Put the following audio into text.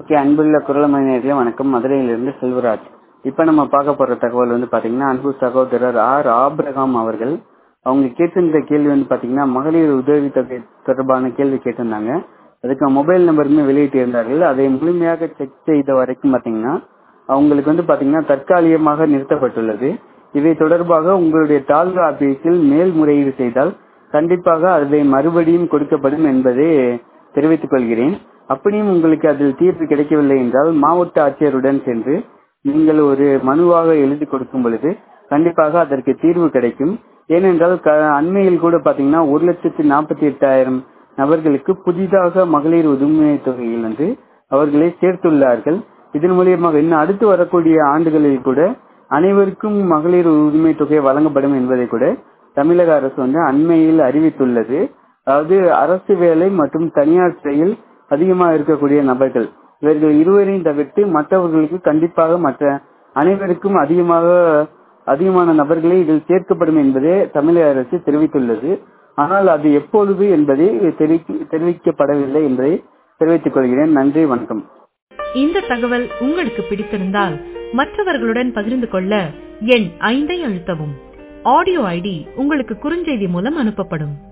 okay அன்புள்ள குரலமணியர்களே வணக்கம் மதுரையிலிருந்து செல்வராஜ் இப்ப நம்ம பார்க்க போற தகவல் வந்து பாத்தீங்கன்னா அன்பு சகோதரர் ஆர் ஆபிரகாம் அவர்கள் அவங்க கேட்டிருந்த கேள்வி வந்து பாத்தீங்கன்னா மகளிர் உதவி தொகை தொடர்பான கேள்வி கேட்டிருந்தாங்க அதுக்கு மொபைல் நம்பருமே வெளியிட்டு இருந்தார்கள் அதை முழுமையாக செக் செய்த வரைக்கும் பாத்தீங்கன்னா அவங்களுக்கு வந்து பாத்தீங்கன்னா தற்காலிகமாக நிறுத்தப்பட்டுள்ளது இதை தொடர்பாக உங்களுடைய தாலுகா ஆபீஸில் மேல்முறையீடு செய்தால் கண்டிப்பாக அதை மறுபடியும் கொடுக்கப்படும் என்பதை தெரிவித்துக் கொள்கிறேன் அப்படியும் உங்களுக்கு அதில் தீர்வு கிடைக்கவில்லை என்றால் மாவட்ட ஆட்சியருடன் சென்று நீங்கள் ஒரு மனுவாக எழுதி கொடுக்கும் பொழுது கண்டிப்பாக அதற்கு தீர்வு கிடைக்கும் ஏனென்றால் அண்மையில் கூட பாத்தீங்கன்னா ஒரு லட்சத்தி நாற்பத்தி எட்டாயிரம் நபர்களுக்கு புதிதாக மகளிர் உரிமை தொகையில் வந்து அவர்களை சேர்த்துள்ளார்கள் இதன் மூலியமாக இன்னும் அடுத்து வரக்கூடிய ஆண்டுகளில் கூட அனைவருக்கும் மகளிர் உரிமை தொகை வழங்கப்படும் என்பதை கூட தமிழக அரசு வந்து அண்மையில் அறிவித்துள்ளது அதாவது அரசு வேலை மற்றும் தனியார் துறையில் அதிகமாக இருக்கக்கூடிய நபர்கள் இவர்கள் இருவரையும் தவிர்த்து மற்றவர்களுக்கு கண்டிப்பாக மற்ற அனைவருக்கும் அதிகமாக அதிகமான நபர்களே இதில் சேர்க்கப்படும் என்பதே தமிழக அரசு தெரிவித்துள்ளது ஆனால் அது எப்பொழுது என்பதை தெரிவிக்கப்படவில்லை என்பதை தெரிவித்துக் கொள்கிறேன் நன்றி வணக்கம் இந்த தகவல் உங்களுக்கு பிடித்திருந்தால் மற்றவர்களுடன் பகிர்ந்து கொள்ள எண் ஐந்தை அழுத்தவும் ஆடியோ ஐடி உங்களுக்கு குறுஞ்செய்தி மூலம் அனுப்பப்படும்